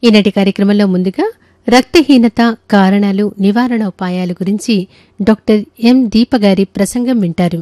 ఈనాటి కార్యక్రమంలో ముందుగా రక్తహీనత కారణాలు నివారణ ఉపాయాల గురించి డాక్టర్ ఎం దీప గారి ప్రసంగం వింటారు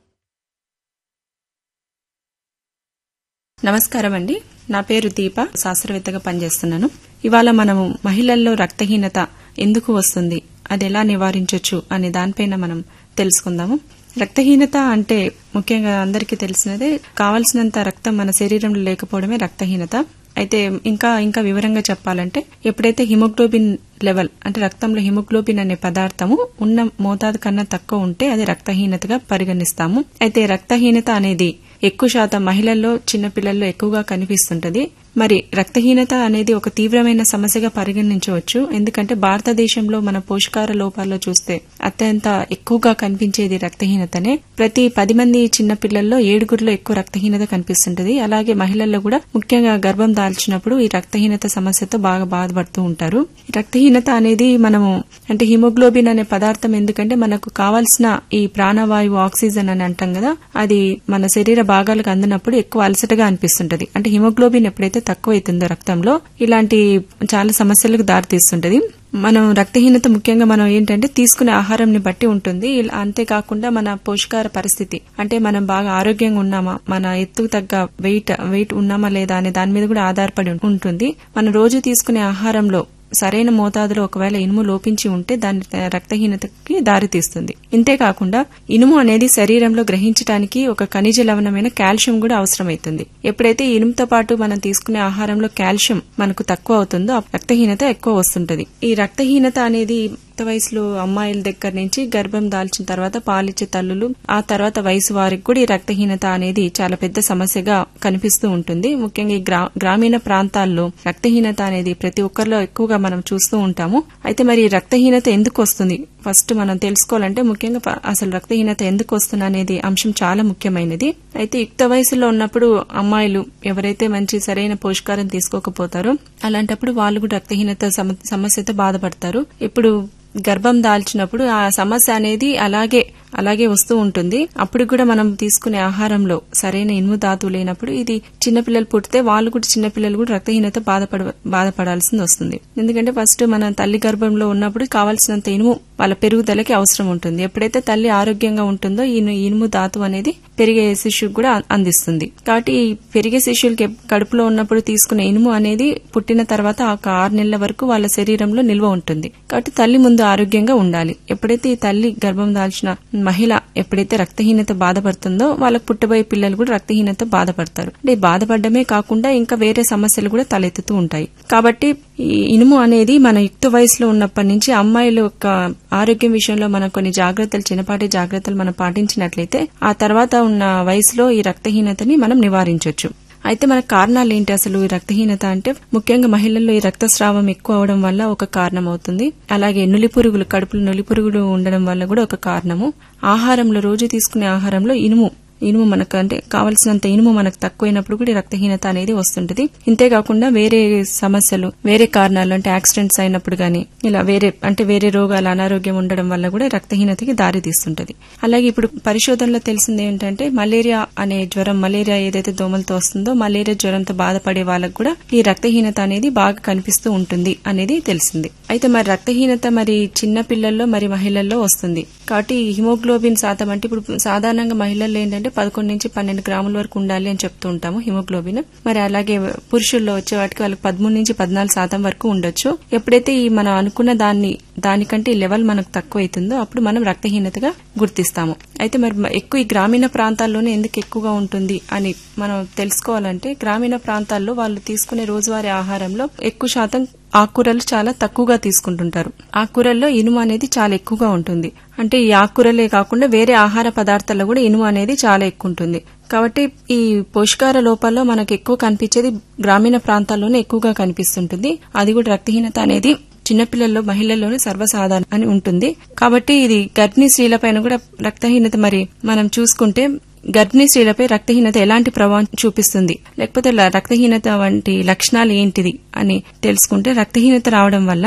నమస్కారం అండి నా పేరు దీప శాస్త్రవేత్తగా పనిచేస్తున్నాను ఇవాళ మనము మహిళల్లో రక్తహీనత ఎందుకు వస్తుంది అది ఎలా నివారించవచ్చు అనే దానిపైన మనం తెలుసుకుందాము రక్తహీనత అంటే ముఖ్యంగా అందరికీ తెలిసినదే కావలసినంత రక్తం మన శరీరంలో లేకపోవడమే రక్తహీనత అయితే ఇంకా ఇంకా వివరంగా చెప్పాలంటే ఎప్పుడైతే హిమోగ్లోబిన్ లెవెల్ అంటే రక్తంలో హిమోగ్లోబిన్ అనే పదార్థము ఉన్న మోతాదు కన్నా తక్కువ ఉంటే అది రక్తహీనతగా పరిగణిస్తాము అయితే రక్తహీనత అనేది ఎక్కువ శాతం మహిళల్లో చిన్నపిల్లల్లో ఎక్కువగా కనిపిస్తుంటది మరి రక్తహీనత అనేది ఒక తీవ్రమైన సమస్యగా పరిగణించవచ్చు ఎందుకంటే భారతదేశంలో మన పోషకార లోపాల్లో చూస్తే అత్యంత ఎక్కువగా కనిపించేది రక్తహీనతనే ప్రతి పది మంది చిన్నపిల్లల్లో ఏడుగురిలో ఎక్కువ రక్తహీనత కనిపిస్తుంటది అలాగే మహిళల్లో కూడా ముఖ్యంగా గర్భం దాల్చినప్పుడు ఈ రక్తహీనత సమస్యతో బాగా బాధపడుతూ ఉంటారు ఈ రక్తహీనత అనేది మనము అంటే హిమోగ్లోబిన్ అనే పదార్థం ఎందుకంటే మనకు కావాల్సిన ఈ ప్రాణవాయువు ఆక్సిజన్ అని అంటాం కదా అది మన శరీర భాగాలకు అందినప్పుడు ఎక్కువ అలసటగా అనిపిస్తుంటది అంటే హిమోగ్లోబిన్ ఎప్పుడైతే తక్కువైతుందో రక్తంలో ఇలాంటి చాలా సమస్యలకు దారితీస్తుంటది మనం రక్తహీనత ముఖ్యంగా మనం ఏంటంటే తీసుకునే ఆహారంని బట్టి ఉంటుంది ఇలా- అంతేకాకుండా మన పోషకాహార పరిస్థితి అంటే మనం బాగా ఆరోగ్యంగా ఉన్నామా మన ఎత్తుకు తగ్గ వెయిట్ వెయిట్ ఉన్నామా లేదా అనే దాని మీద కూడా ఆధారపడి ఉంటుంది మనం రోజు తీసుకునే ఆహారంలో సరైన మోతాదులో ఒకవేళ ఇనుము లోపించి ఉంటే దాని రక్తహీనతకి దారితీస్తుంది ఇంతేకాకుండా ఇనుము అనేది శరీరంలో గ్రహించడానికి ఒక ఖనిజ లవణమైన కాల్షియం కూడా అవసరమైతుంది ఎప్పుడైతే ఈ ఇనుముతో పాటు మనం తీసుకునే ఆహారంలో కాల్షియం మనకు తక్కువ అవుతుందో ఆ రక్తహీనత ఎక్కువ వస్తుంటది ఈ రక్తహీనత అనేది యుక్త వయసులో అమ్మాయిల దగ్గర నుంచి గర్భం దాల్చిన తర్వాత పాలిచ్చే తల్లులు ఆ తర్వాత వయసు వారికి కూడా ఈ రక్తహీనత అనేది చాలా పెద్ద సమస్యగా కనిపిస్తూ ఉంటుంది ముఖ్యంగా ఈ గ్రా- గ్రామీణ ప్రాంతాల్లో రక్తహీనత అనేది ప్రతి ఒక్కరిలో ఎక్కువగా మనం చూస్తూ ఉంటాము అయితే మరి ఈ రక్తహీనత ఎందుకు వస్తుంది ఫస్ట్ మనం తెలుసుకోవాలంటే ముఖ్యంగా ప- అసలు రక్తహీనత ఎందుకు వస్తుంది అనేది అంశం చాలా ముఖ్యమైనది అయితే యుక్త వయసులో ఉన్నప్పుడు అమ్మాయిలు ఎవరైతే మంచి సరైన పోషకారం తీసుకోకపోతారో అలాంటప్పుడు వాళ్ళు కూడా రక్తహీనత సమ- సమస్యతో బాధపడతారు ఇప్పుడు గర్భం దాల్చినప్పుడు ఆ సమస్య అనేది అలాగే అలాగే వస్తూ ఉంటుంది అప్పుడు కూడా మనం తీసుకునే ఆహారంలో సరైన ఇనుము ధాతువు లేనప్పుడు ఇది చిన్నపిల్లలు పుడితే వాళ్ళు కూడా చిన్నపిల్లలు కూడా రక్తహీనత బాధపడ బాధపడాల్సింది వస్తుంది ఎందుకంటే ఫస్ట్ మన తల్లి గర్భంలో ఉన్నప్పుడు కావాల్సినంత ఇనుము వాళ్ళ పెరుగుదలకి అవసరం ఉంటుంది ఎప్పుడైతే తల్లి ఆరోగ్యంగా ఉంటుందో ఈ ఇను- ఇనుము ధాతువు అనేది పెరిగే శిశువుకు కూడా అ- అందిస్తుంది కాబట్టి ఈ పెరిగే శిశువులకి ఎప్- కడుపులో ఉన్నప్పుడు తీసుకునే ఇనుము అనేది పుట్టిన తర్వాత ఒక ఆరు నెలల వరకు వాళ్ళ శరీరంలో నిల్వ ఉంటుంది కాబట్టి తల్లి ముందు ఆరోగ్యంగా ఉండాలి ఎప్పుడైతే ఈ తల్లి గర్భం దాల్చిన మహిళ ఎప్పుడైతే రక్తహీనత బాధపడుతుందో వాళ్ళకు పుట్టబోయే పిల్లలు కూడా రక్తహీనత బాధపడతారు అంటే ఈ బాధపడమే కాకుండా ఇంకా వేరే సమస్యలు కూడా తలెత్తుతూ ఉంటాయి కాబట్టి ఈ ఇనుము అనేది మన యుక్త వయసులో ఉన్నప్పటి నుంచి అమ్మాయిల యొక్క ఆరోగ్యం విషయంలో మనం కొన్ని జాగ్రత్తలు చిన్నపాటి జాగ్రత్తలు మనం పాటించినట్లయితే ఆ తర్వాత ఉన్న వయసులో ఈ రక్తహీనతని మనం నివారించవచ్చు అయితే మన కారణాలు ఏంటి అసలు ఈ రక్తహీనత అంటే ముఖ్యంగా మహిళల్లో ఈ రక్తస్రావం ఎక్కువ అవడం వల్ల ఒక కారణం అవుతుంది అలాగే నులి పురుగులు కడుపులో నులి పురుగులు ఉండడం వల్ల కూడా ఒక కారణము ఆహారంలో రోజు తీసుకునే ఆహారంలో ఇనుము ఇనుము మనకు అంటే కావలసినంత ఇనుము మనకు తక్కువైనప్పుడు కూడా ఈ రక్తహీనత అనేది వస్తుంటది ఇంతేకాకుండా వేరే సమస్యలు వేరే కారణాలు అంటే యాక్సిడెంట్స్ అయినప్పుడు గానీ ఇలా వేరే అంటే వేరే రోగాలు అనారోగ్యం ఉండడం వల్ల కూడా రక్తహీనతకి దారి తీస్తుంటది అలాగే ఇప్పుడు పరిశోధనలో తెలిసింది ఏంటంటే మలేరియా అనే జ్వరం మలేరియా ఏదైతే దోమలతో వస్తుందో మలేరియా జ్వరంతో బాధపడే వాళ్ళకు కూడా ఈ రక్తహీనత అనేది బాగా కనిపిస్తూ ఉంటుంది అనేది తెలిసింది అయితే మరి రక్తహీనత మరి చిన్న పిల్లల్లో మరి మహిళల్లో వస్తుంది కాబట్టి ఈ హిమోగ్లోబిన్ శాతం అంటే ఇప్పుడు సాధారణంగా మహిళల్లో ఏంటంటే పదకొండు నుంచి పన్నెండు గ్రాముల వరకు ఉండాలి అని చెప్తూ ఉంటాము హిమోగ్లోబిన్ మరి అలాగే పురుషుల్లో వచ్చే వాటికి వాళ్ళకి పదమూడు నుంచి పద్నాలుగు శాతం వరకు ఉండొచ్చు ఎప్పుడైతే ఈ మనం అనుకున్న దాన్ని దానికంటే ఈ లెవెల్ మనకు తక్కువ అవుతుందో అప్పుడు మనం రక్తహీనతగా గుర్తిస్తాము అయితే మరి మ- ఎక్కువ ఈ గ్రామీణ ప్రాంతాల్లోనే ఎందుకు ఎక్కువగా ఉంటుంది అని మనం తెలుసుకోవాలంటే గ్రామీణ ప్రాంతాల్లో వాళ్ళు తీసుకునే రోజువారీ ఆహారంలో ఎక్కువ శాతం ఆకుకూరలు చాలా తక్కువగా తీసుకుంటుంటారు ఆకుకూరల్లో ఇనుము అనేది చాలా ఎక్కువగా ఉంటుంది అంటే ఈ ఆకుకూరలే కాకుండా వేరే ఆహార పదార్థాల్లో కూడా ఇనుము అనేది చాలా ఎక్కువ ఉంటుంది కాబట్టి ఈ పోషకాహార లోపాల్లో మనకు ఎక్కువ కనిపించేది గ్రామీణ ప్రాంతాల్లోనే ఎక్కువగా కనిపిస్తుంటుంది అది కూడా రక్తహీనత అనేది చిన్నపిల్లల్లో మహిళల్లోనే సర్వసాధారణ అని ఉంటుంది కాబట్టి ఇది గర్భిణీ స్త్రీలపైన కూడా రక్తహీనత మరి మనం చూసుకుంటే గర్భిణీ స్త్రీలపై రక్తహీనత ఎలాంటి ప్రభావం చూపిస్తుంది లేకపోతే ల- రక్తహీనత వంటి లక్షణాలు ఏంటిది అని తెలుసుకుంటే రక్తహీనత రావడం వల్ల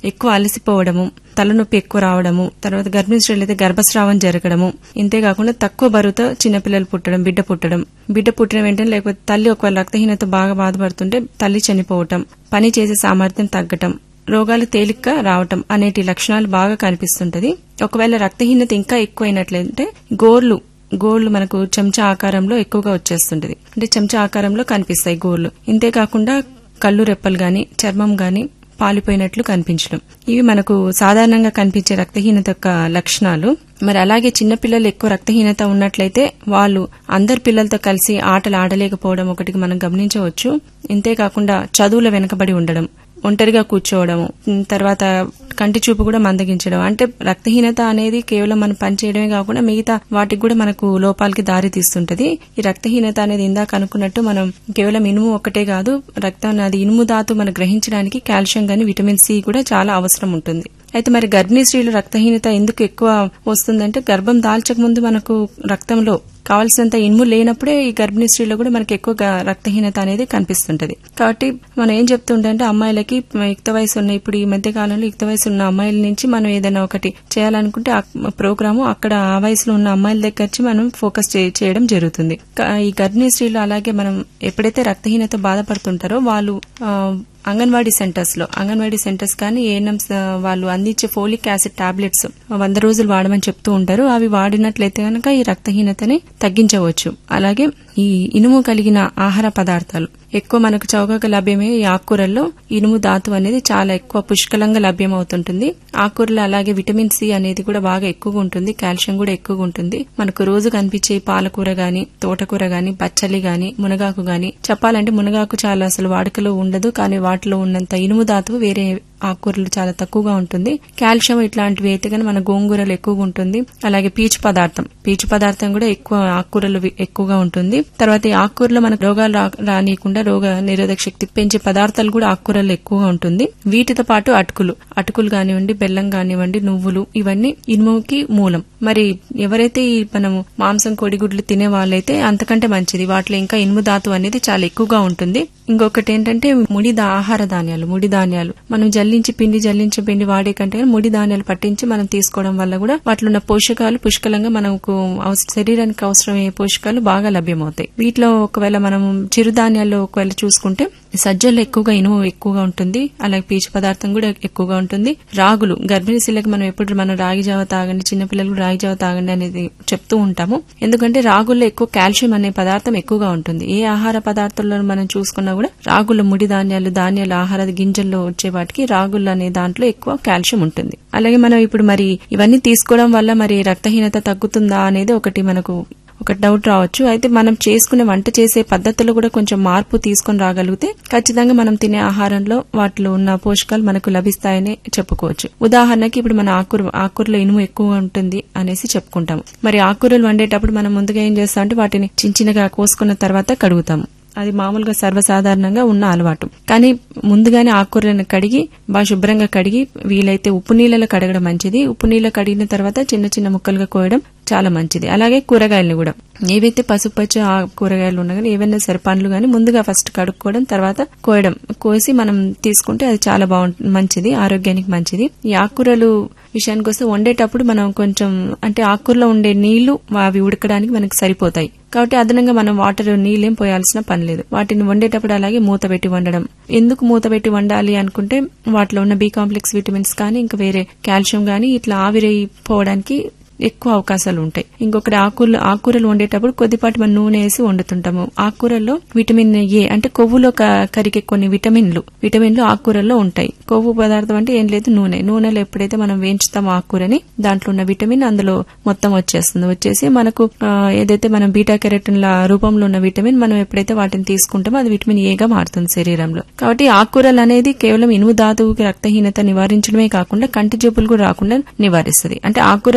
ఎక్కువ అలసిపోవడము తలనొప్పి ఎక్కువ రావడము తర్వాత గర్భిణీ స్త్రీలు అయితే గర్భస్రావం జరగడము ఇంతేకాకుండా తక్కువ బరువుతో చిన్నపిల్లలు పుట్టడం బిడ్డ పుట్టడం బిడ్డ పుట్టిన వెంటనే లేకపోతే తల్లి ఒకవేళ రక్తహీనత బాగా బాధపడుతుంటే తల్లి చనిపోవటం పని చేసే సామర్థ్యం తగ్గటం రోగాలు తేలిగ్గా రావటం అనేటి లక్షణాలు బాగా కనిపిస్తుంటది ఒకవేళ రక్తహీనత ఇంకా ఎక్కువైనట్లయితే గోర్లు గోళ్లు మనకు చెంచా ఆకారంలో ఎక్కువగా వచ్చేస్తుంటది అంటే చెంచా ఆకారంలో కనిపిస్తాయి గోళ్లు ఇంతేకాకుండా కళ్ళు రెప్పలు గాని చర్మం గాని పాలిపోయినట్లు కనిపించడం ఇవి మనకు సాధారణంగా కనిపించే రక్తహీనత యొక్క లక్షణాలు మరి అలాగే చిన్నపిల్లలు ఎక్కువ రక్తహీనత ఉన్నట్లయితే వాళ్ళు అందరు పిల్లలతో కలిసి ఆటలు ఆడలేకపోవడం ఒకటికి మనం గమనించవచ్చు ఇంతేకాకుండా చదువుల వెనుకబడి ఉండడం ఒంటరిగా కూర్చోవడము ఉమ్, తర్వాత కంటి చూపు కూడా మందగించడం అంటే రక్తహీనత అనేది కేవలం మనం పని చేయడమే కాకుండా మిగతా వాటికి కూడా మనకు లోపాలకి దారి తీస్తుంటది ఈ రక్తహీనత అనేది ఇందాక అనుకున్నట్టు మనం కేవలం ఇనుము ఒక్కటే కాదు రక్తం అది ఇనుము ధాతు మనం గ్రహించడానికి కాల్షియం గాని విటమిన్ సి కూడా చాలా అవసరం ఉంటుంది అయితే మరి గర్భిణీ స్త్రీలు రక్తహీనత ఎందుకు ఎక్కువ వస్తుందంటే గర్భం దాల్చక ముందు మనకు రక్తంలో కావాల్సినంత ఇనుము లేనప్పుడే ఈ గర్భిణీ స్త్రీలో కూడా మనకి ఎక్కువ గ- రక్తహీనత అనేది కనిపిస్తుంటది కాబట్టి మనం ఏం చెప్తుంటే అమ్మాయిలకి యుక్త వయసు ఉన్న ఇప్పుడు ఈ మధ్య కాలంలో యుక్త వయసు ఉన్న అమ్మాయిల నుంచి మనం ఏదైనా ఒకటి చేయాలనుకుంటే ఆ ప్రోగ్రాము అక్కడ ఆ వయసులో ఉన్న అమ్మాయిల దగ్గర నుంచి మనం ఫోకస్ చే- చేయడం జరుగుతుంది క- ఈ గర్భిణీ స్త్రీలు అలాగే మనం ఎప్పుడైతే రక్తహీనత బాధపడుతుంటారో వాళ్ళు ఆ, అంగన్వాడీ సెంటర్స్ లో అంగన్వాడీ సెంటర్స్ కానీ ఏఎన్ఎంస్ వాళ్ళు అందించే ఫోలిక్ యాసిడ్ టాబ్లెట్స్ వంద రోజులు వాడమని చెప్తూ ఉంటారు అవి వాడినట్లయితే కనుక ఈ రక్తహీనతని తగ్గించవచ్చు అలాగే ఈ ఇనుము కలిగిన ఆహార పదార్థాలు ఎక్కువ మనకు చౌకగా లభ్యమయ్యే ఈ ఆకుకూరల్లో ఇనుము ధాతు అనేది చాలా ఎక్కువ పుష్కలంగా లభ్యమవుతుంటుంది ఆకుకూరలో అలాగే విటమిన్ సి అనేది కూడా బాగా ఎక్కువగా ఉంటుంది కాల్షియం కూడా ఎక్కువగా ఉంటుంది మనకు రోజు కనిపించే ఈ పాలకూర గాని తోటకూర గాని పచ్చలి గాని మునగాకు గాని చెప్పాలంటే మునగాకు చాలా అసలు వాడుకలో ఉండదు కానీ వాటిలో ఉన్నంత ఇనుము ధాతువు వేరే ఆకుకూరలు చాలా తక్కువగా ఉంటుంది కాల్షియం ఇట్లాంటివి అయితే కానీ మన గోంగూరలు ఎక్కువగా ఉంటుంది అలాగే పీచు పదార్థం పీచు పదార్థం కూడా ఎక్కువ ఆకుకూరలు వి- ఎక్కువగా ఉంటుంది తర్వాత ఈ ఆకుకూరలో మనకు రోగాలు రా- రానియకుండా రోగ నిరోధక శక్తి పెంచే పదార్థాలు కూడా ఆకుకూరలు ఎక్కువగా ఉంటుంది వీటితో పాటు అటుకులు అటుకులు కానివ్వండి బెల్లం కానివ్వండి నువ్వులు ఇవన్నీ ఇనుముకి మూలం మరి ఎవరైతే ఈ మనము మాంసం కోడిగుడ్లు తినే వాళ్ళైతే అంతకంటే మంచిది వాటిలో ఇంకా ఇనుము ధాతు అనేది చాలా ఎక్కువగా ఉంటుంది ఇంకొకటి ఏంటంటే ముడి దా- ఆహార ధాన్యాలు ముడి ధాన్యాలు మనం జల్లించి పిండి జల్లించి పిండి వాడే కంటే ముడి ధాన్యాలు పట్టించి మనం తీసుకోవడం వల్ల కూడా వాటిలో ఉన్న పోషకాలు పుష్కలంగా మనకు అవస- శరీరానికి అవసరమయ్యే పోషకాలు బాగా లభ్యమవుతాయి వీటిలో ఒకవేళ మనం చిరుధాన్యాల్లో ఒకవేళ చూసుకుంటే సజ్జల్లో ఎక్కువగా ఇనుము ఎక్కువగా ఉంటుంది అలాగే పీచు పదార్థం కూడా ఎక్కువగా ఉంటుంది రాగులు గర్భిణీ స్త్రీలకు మనం ఎప్పుడు మనం రాగి జావ తాగండి చిన్నపిల్లలకు రాగి జావ తాగండి అనేది చెప్తూ ఉంటాము ఎందుకంటే రాగుల్లో ఎక్కువ కాల్షియం అనే పదార్థం ఎక్కువగా ఉంటుంది ఏ ఆహార పదార్థాల్లో మనం చూసుకున్నా కూడా రాగుల ముడి ధాన్యాలు ధాన్యాలు ఆహార గింజల్లో వచ్చే వాటికి రాగులు అనే దాంట్లో ఎక్కువ కాల్షియం ఉంటుంది అలాగే మనం ఇప్పుడు మరి ఇవన్నీ తీసుకోవడం వల్ల మరి రక్తహీనత తగ్గుతుందా అనేది ఒకటి మనకు ఒక డౌట్ రావచ్చు అయితే మనం చేసుకునే వంట చేసే పద్ధతిలో కూడా కొంచెం మార్పు తీసుకొని రాగలిగితే ఖచ్చితంగా మనం తినే ఆహారంలో వాటిలో ఉన్న పోషకాలు మనకు లభిస్తాయని చెప్పుకోవచ్చు ఉదాహరణకి ఇప్పుడు మన ఆకుకూర ఆకుకూరలో ఇనుము ఎక్కువ ఉంటుంది అనేసి చెప్పుకుంటాము మరి ఆకుకూరలు వండేటప్పుడు మనం ముందుగా ఏం చేస్తామంటే వాటిని చిన్న చిన్నగా కోసుకున్న తర్వాత కడుగుతాము అది మామూలుగా సర్వసాధారణంగా ఉన్న అలవాటు కానీ ముందుగానే ఆకుకూరలను కడిగి బాగా శుభ్రంగా కడిగి వీలైతే ఉప్పు నీళ్ళలో కడగడం మంచిది ఉప్పు నీళ్ళ కడిగిన తర్వాత చిన్న చిన్న ముక్కలుగా కోయడం చాలా మంచిది అలాగే కూరగాయలను కూడా ఏవైతే పసుపు పచ్చ ఆ కూరగాయలు ఉన్నా కానీ ఏవైనా సరే పండ్లు కానీ ముందుగా ఫస్ట్ కడుక్కోవడం తర్వాత కోయడం కోసి మనం తీసుకుంటే అది చాలా బాగుంటుంది మంచిది ఆరోగ్యానికి మంచిది ఈ ఆకుకూరలు విషయానికి వస్తే వండేటప్పుడు మనం కొంచెం అంటే ఆకుకూరలో ఉండే నీళ్లు అవి ఉడకడానికి మనకి సరిపోతాయి కాబట్టి అదనంగా మనం వాటర్ నీళ్ళేం పోయాల్సిన పని లేదు వాటిని వండేటప్పుడు అలాగే మూత పెట్టి వండడం ఎందుకు మూత పెట్టి వండాలి అనుకుంటే వాటిలో ఉన్న బి కాంప్లెక్స్ విటమిన్స్ కానీ ఇంకా వేరే కాల్షియం కానీ ఇట్లా ఆవిరైపోవడానికి ఎక్కువ అవకాశాలు ఉంటాయి ఇంకొకటి ఆకుకూరలు ఆకుకూరలు వండేటప్పుడు కొద్దిపాటి మనం నూనె వేసి వండుతుంటాము ఆకుకూరల్లో విటమిన్ ఏ అంటే కొవ్వులో క- కరిగే కొన్ని విటమిన్లు విటమిన్లు ఆకుకూరల్లో ఉంటాయి కొవ్వు పదార్థం అంటే ఏం లేదు నూనె నూనెలో ఎప్పుడైతే మనం వేయించుతామో ఆకుకూరని దాంట్లో ఉన్న విటమిన్ అందులో మొత్తం వచ్చేస్తుంది వచ్చేసి మనకు ఆ, ఏదైతే మనం బీటా కెరటిన్ల రూపంలో ఉన్న విటమిన్ మనం ఎప్పుడైతే వాటిని తీసుకుంటామో అది విటమిన్ ఏగా మారుతుంది శరీరంలో కాబట్టి ఆకుకూరలు అనేది కేవలం ఇనుము ధాతువుకి రక్తహీనత నివారించడమే కాకుండా కంటి జబ్బులు కూడా రాకుండా నివారిస్తుంది అంటే ఆకుకూరలు మనం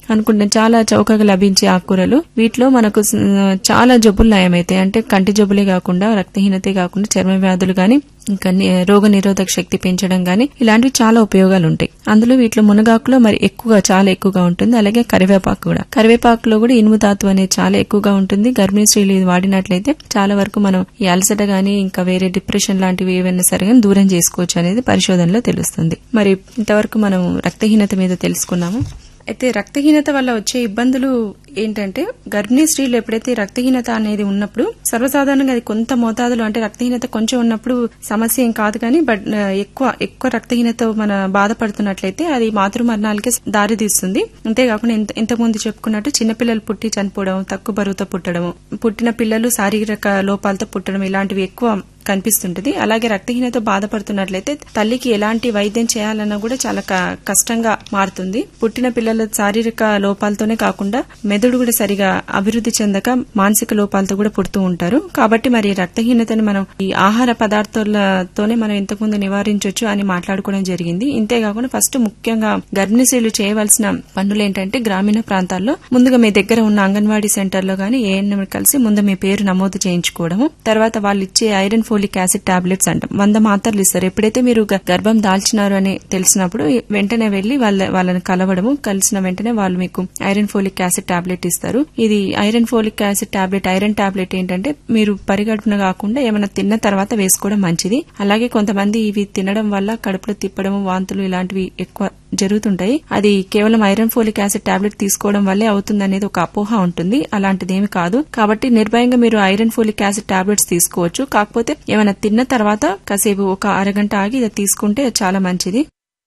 అనుకుంటాం చాలా చౌకగా లభించే ఆకుకూరలు వీటిలో మనకు స- చాలా జబ్బులు నయమైతాయి అంటే కంటి జబ్బులే కాకుండా రక్తహీనతే కాకుండా చర్మ వ్యాధులు గాని ఇంకా ని- రోగ నిరోధక శక్తి పెంచడం గాని ఇలాంటివి చాలా ఉపయోగాలు ఉంటాయి అందులో వీటిలో మునగాకులో మరి ఎక్కువగా చాలా ఎక్కువగా ఉంటుంది అలాగే కరివేపాకు కూడా కరివేపాకులో కూడా ఇనుము ధాతు అనేది చాలా ఎక్కువగా ఉంటుంది గర్భిణీ స్త్రీలు ఇది వాడినట్లయితే చాలా వరకు మనం ఈ అలసట గాని ఇంకా వేరే డిప్రెషన్ లాంటివి ఏవైనా సరే గాని దూరం చేసుకోవచ్చు అనేది పరిశోధనలో తెలుస్తుంది మరి ఇంతవరకు మనం రక్తహీనత మీద తెలుసుకున్నాము అయితే రక్తహీనత వల్ల వచ్చే ఇబ్బందులు ఏంటంటే గర్భిణీ స్త్రీలు ఎప్పుడైతే రక్తహీనత అనేది ఉన్నప్పుడు సర్వసాధారణంగా అది కొంత మోతాదులో అంటే రక్తహీనత కొంచెం ఉన్నప్పుడు సమస్య ఏం కాదు కానీ బట్ ఆ, ఎక్కువ ఎక్కువ రక్తహీనత మన బాధపడుతున్నట్లయితే అది మాతృ మరణాలకే దారి తీస్తుంది అంతేకాకుండా ఇంత ఇంతకుముందు చెప్పుకున్నట్టు చిన్నపిల్లలు పుట్టి చనిపోవడం తక్కువ బరువుతో పుట్టడం పుట్టిన పిల్లలు శారీరక లోపాలతో పుట్టడం ఇలాంటివి ఎక్కువ కనిపిస్తుంటది అలాగే రక్తహీనత బాధపడుతున్నట్లయితే తల్లికి ఎలాంటి వైద్యం చేయాలన్నా కూడా చాలా క- కష్టంగా మారుతుంది పుట్టిన పిల్లల శారీరక లోపాలతోనే కాకుండా మెదడు కూడా సరిగా అభివృద్ధి చెందక మానసిక లోపాలతో కూడా పుడుతూ ఉంటారు కాబట్టి మరి రక్తహీనతని మనం ఈ ఆహార పదార్థాలతోనే మనం ఇంతకుముందు నివారించవచ్చు అని మాట్లాడుకోవడం జరిగింది ఇంతేకాకుండా ఫస్ట్ ముఖ్యంగా గర్భిణీ స్త్రీలు చేయవలసిన పనులు ఏంటంటే గ్రామీణ ప్రాంతాల్లో ముందుగా మీ దగ్గర ఉన్న అంగన్వాడీ సెంటర్ లో గానీ ఏఎన్ఎం కలిసి ముందు మీ పేరు నమోదు చేయించుకోవడము తర్వాత వాళ్ళు ఇచ్చే ఐరన్ ఫోలిక్ యాసిడ్ టాబ్లెట్స్ అంటాం వంద మాత్రలు ఇస్తారు ఎప్పుడైతే మీరు గ- గర్భం దాల్చినారు అని తెలిసినప్పుడు వెంటనే వెళ్లి వాళ్ళ వాళ్ళని కలవడము కలిసిన వెంటనే వాళ్ళు మీకు ఐరన్ ఫోలిక్ యాసిడ్ టాబ్లెట్ ఇస్తారు ఇది iron folic acid tablet iron tablet ఏంటంటే మీరు పరిగడుపున కాకుండా ఏమైనా తిన్న తర్వాత వేసుకోవడం మంచిది అలాగే కొంతమంది ఇవి తినడం వల్ల కడుపులో తిప్పడం వాంతులు ఇలాంటివి ఎక్కువ జరుగుతుంటాయి అది కేవలం ఐరన్ ఫోలిక్ యాసిడ్ టాబ్లెట్ తీసుకోవడం వల్లే అవుతుంది అనేది ఒక అపోహ ఉంటుంది అలాంటిదేమి కాదు కాబట్టి నిర్భయంగా మీరు ఐరన్ ఫోలిక్ యాసిడ్ టాబ్లెట్స్ తీసుకోవచ్చు కాకపోతే ఏమైనా తిన్న తర్వాత కాసేపు ఒక అరగంట ఆగి ఇది తీసుకుంటే చాలా మంచిది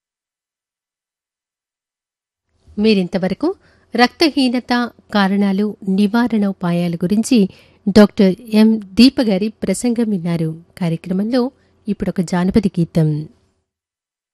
మీరింతవరకు రక్తహీనత కారణాలు నివారణ ఉపాయాల గురించి డాక్టర్ ఎం దీప గారి ప్రసంగం విన్నారు కార్యక్రమంలో ఇప్పుడొక జానపద గీతం